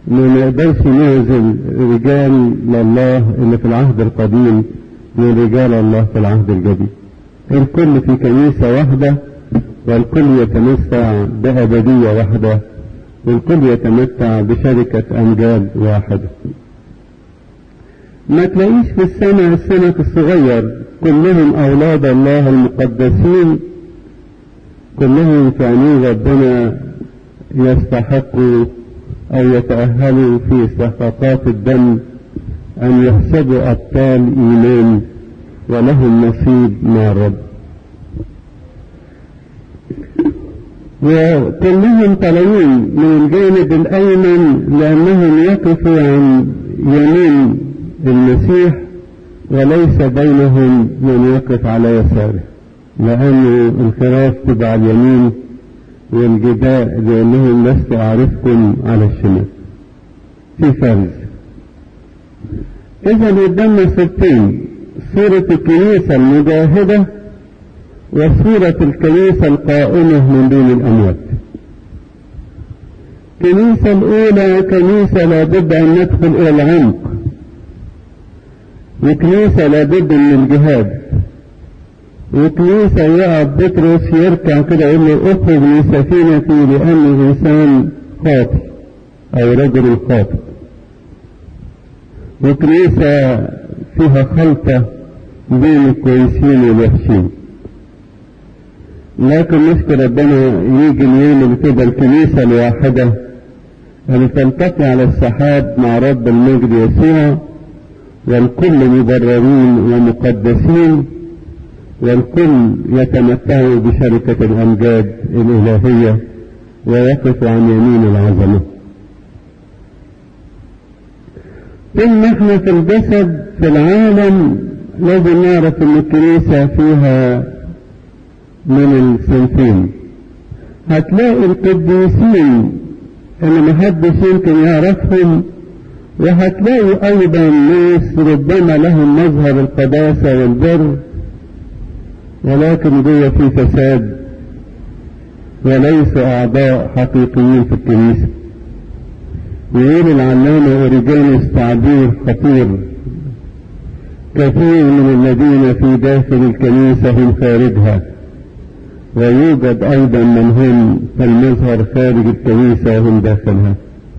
ما نقدرش نعزل رجال لله اللي في العهد القديم من رجال الله في العهد الجديد الكل في كنيسة واحدة والكل يتمتع بأبدية واحدة والكل يتمتع بشركة أمجاد واحدة ما تلاقيش في السماء السمك الصغير كلهم أولاد الله المقدسين كلهم في عينين ربنا يستحقوا أو يتأهلوا في استحقاقات الدم أن يحسبوا أبطال إيمان ولهم نصيب مع الرب وكلهم طالعين من الجانب الأيمن لأنهم يقفوا عن يمين المسيح وليس بينهم من يقف على يساره لأن الخراف تبع اليمين والجداء لأنهم لست أعرفكم على الشمال في فرز إذا قدامنا صورتين صورة الكنيسة المجاهدة وصورة الكنيسة القائمة من دون الأموات الكنيسة الأولى كنيسة لابد أن ندخل إلى العمق وكنيسة لابد من الجهاد وكنيسة يقعد بطرس يركع كده يقول له اخرج من سفينتي لأني إنسان خاطئ أو رجل خاطئ وكنيسة فيها خلطة بين الكويسين والوحشين لكن نشكر ربنا يجي اليوم اللي تبقى الكنيسة الواحدة اللي تلتقي على السحاب مع رب المجد يسوع والكل مبررين ومقدسين والكل يتمتع بشركة الأمجاد الإلهية ويقف عن يمين العظمة طول ما احنا في الجسد في العالم لازم نعرف ان الكنيسة فيها من الصنفين هتلاقي القديسين اللي محدش يمكن يعرفهم وهتلاقي ايضا ناس ربما لهم مظهر القداسة والبر ولكن جوه في فساد وليسوا اعضاء حقيقيين في الكنيسة يقول العلامة أوريجانوس تعبير خطير كثير من الذين في داخل الكنيسة هم خارجها ويوجد أيضا من هم في المظهر خارج الكنيسة وهم داخلها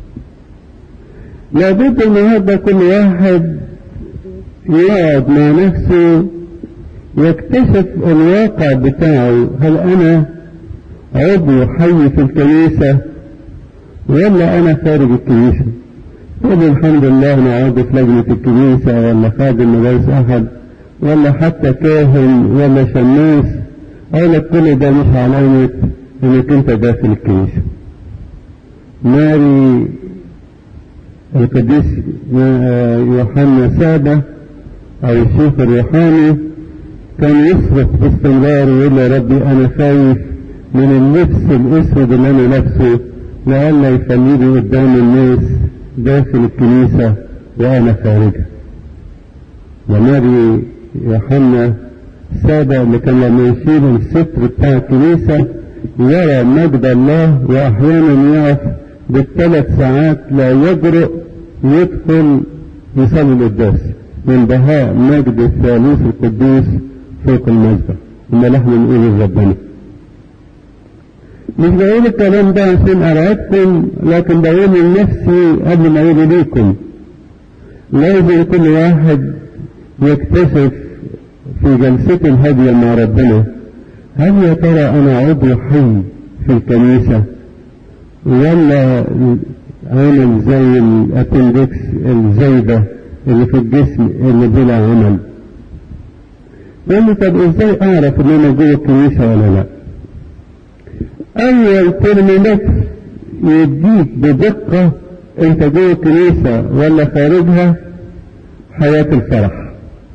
لابد النهارده كل واحد يقعد مع نفسه يكتشف الواقع بتاعه هل أنا عضو حي في الكنيسة ولا أنا خارج الكنيسة طب الحمد لله أنا عضو في لجنة الكنيسة ولا خادم مدارس أحد ولا حتى كاهن ولا شماس أقول لك كل ده مش علامة إنك أنت داخل الكنيسة ماري القديس يوحنا سادة أو الشيخ الروحاني كان يصرخ باستمرار ويقول يا ربي أنا خايف من اللبس الأسود اللي أنا لابسه لئلا يخليني قدام الناس داخل الكنيسة وأنا خارجها وماري يوحنا سادة اللي كان لما يشيل الستر بتاع الكنيسة يرى مجد الله وأحيانا يقف بالثلاث ساعات لا يجرؤ يدخل يصلي القداس من بهاء مجد الثالوث القدوس فوق المذبح إن احنا نقول لربنا مش بقول الكلام ده عشان أرعبكم لكن بقول لنفسي قبل ما أقول ليكم لازم كل واحد يكتشف في جلسته الهادية مع ربنا هل يا ترى أنا عضو حي في الكنيسة ولا عامل زي الابندكس الزايدة اللي في الجسم اللي بلا عمل قال لي طب ازاي اعرف ان انا جوه الكنيسة ولا لا اول ترميمتر يديك بدقة انت جوه الكنيسة ولا خارجها حياة الفرح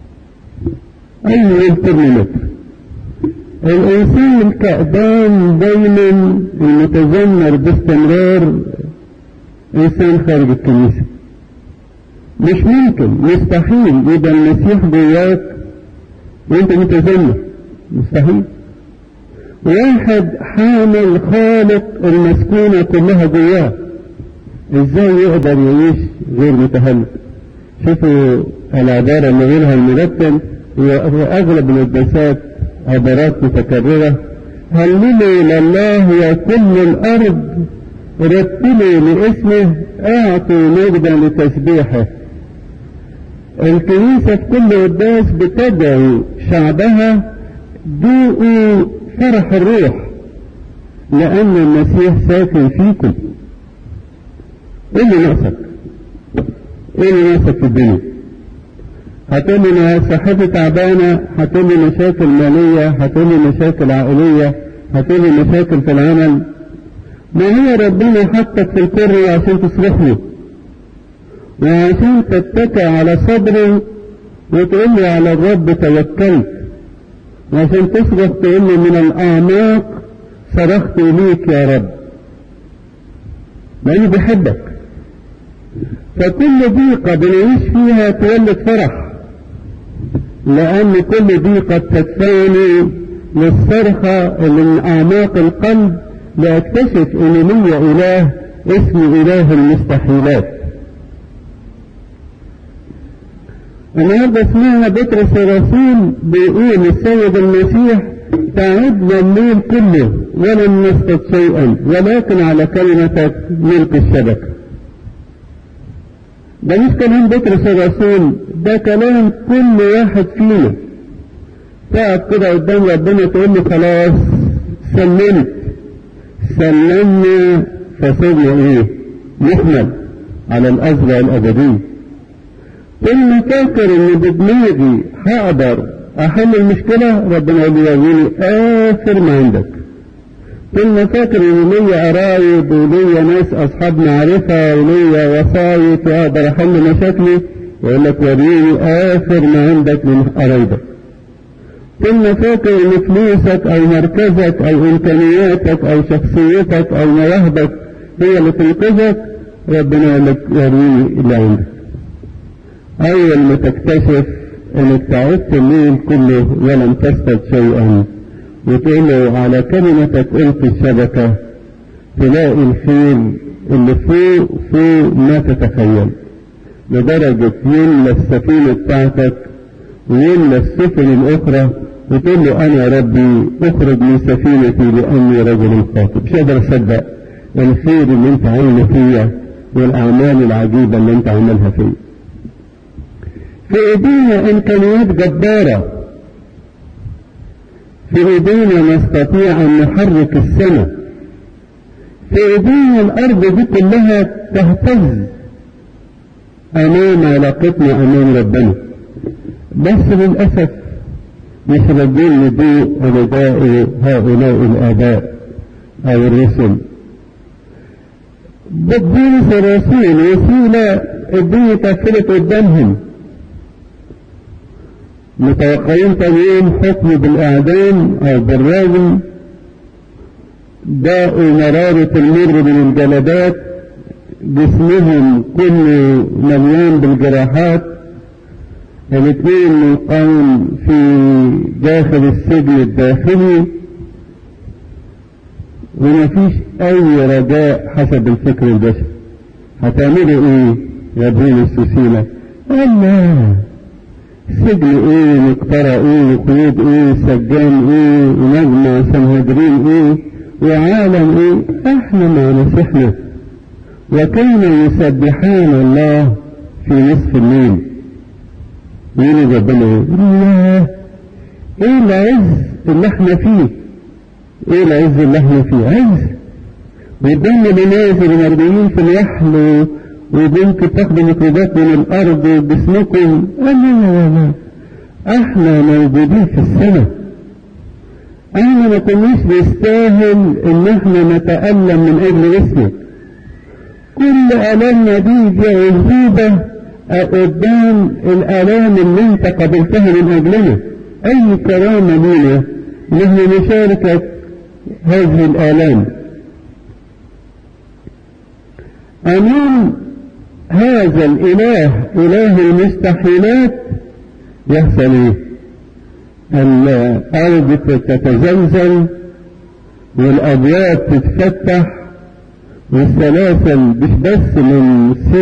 اول ترميمتر الانسان الكأبان دايما المتذمر باستمرار انسان خارج الكنيسة مش ممكن مستحيل يبقى المسيح جواك وانت متذمر مستحيل واحد حامل خالق المسكونة كلها جواه ازاي يقدر يعيش غير متهلك شوفوا العبارة اللي غيرها المرتب هي أغلب القداسات عبارات متكررة هللوا لله يا كل الأرض رتلوا لاسمه اعطوا مجدا لتسبيحه الكنيسة في كل قداس بتدعو شعبها ذوقوا فرح الروح لأن المسيح ساكن فيكم ايه اللي ناقصك؟ ايه اللي ناقصك في الدنيا؟ هتقول لي انا صحتي تعبانه هتقول لي مشاكل ماليه هتقول لي مشاكل عائليه هتقول لي مشاكل في العمل ما هي ربنا حطك في الكر عشان تصرف له وعشان تتكى على صدره وتقول لي على الرب توكلت وعشان تصرخ تقول لي من الاعماق صرخت اليك يا رب لانه بيحبك فكل ضيقه بنعيش فيها تولد فرح لأن كل ضيقة تدفعني للصرخة اللي من أعماق القلب لأكتشف إن لي إله اسمه إله المستحيلات. النهارده سمعنا بطرس الرسول بيقول السيد المسيح تعبنا الليل كله ولم نصطد شيئا ولكن على كلمتك نلقي الشبكه. ده مش كلام بطرس الرسول ده كلام كل واحد فينا تقف كده قدام ربنا تقول له خلاص سلمت سلمنا فصرنا ايه نحمل على الازرع الابدي كل فاكر ان بدماغي هقدر احل المشكله ربنا يقول لي يا اخر ما عندك كل فاكر ان ليا قرايب وليا ناس اصحاب معرفة وليا وسايط واقدر احل مشاكلي يقول لك وريني اخر ما عندك من قرايبك كل فاكر ان فلوسك او مركزك او امكانياتك او شخصيتك او مواهبك هي اللي تنقذك ربنا يقول لك وريني اللي عندك اول ما تكتشف انك تعبت الليل كله ولم تصطد شيئا وتقول له على كلمتك ألقي الشبكة تلاقي الخيل اللي فوق فوق ما تتخيل لدرجة يملى السفينة بتاعتك ويملى السفن الأخرى وتقول له أنا يا ربي اخرج من سفينتي لأني رجل خاطئ مش قادر أصدق الخير اللي أنت عامله فيا والأعمال العجيبة اللي أنت عاملها فيا في إيدينا إمكانيات جبارة في ايدينا نستطيع ان نحرك السماء في ايدينا الارض دي كلها تهتز امام علاقتنا امام ربنا بس للاسف مش راضيين ندوق رداء هؤلاء الاباء او الرسل بولس الرسول وسيله الدنيا تقفلت قدامهم متوقعين تاني يوم حكم بالإعدام أو بالرجم داءوا مرارة المر من الجلدات جسمهم كله مليان بالجراحات الاثنين مقام في داخل السجن الداخلي ومفيش أي رجاء حسب الفكر البشري هتعملوا إيه يا ابن السوسيلة؟ قال لا سجن ايه مقطرة ايه وقيود ايه سجان ايه ونجمة سنهدرين ايه وعالم ايه احنا مع مسيحنا وكان يسبحان الله في نصف الليل يقول ربنا ايه ايه العز اللي احنا فيه ايه العز اللي احنا فيه عز قدام منازل مرميين في الوحل وممكن تاخدوا ميكروبات من الارض وجسمكم قال لا لا احنا موجودين في السماء احنا ما كناش نستاهل ان احنا نتألم من اجل اسمك كل الامنا دي دي عزوبة قدام الالام اللي انت قبلتها من اجلنا اي كرامة لينا نحن نشاركك هذه الالام امام هذا الاله اله المستحيلات يحصل ايه الارض تتزلزل والابواب تتفتح والسلاسل مش بس من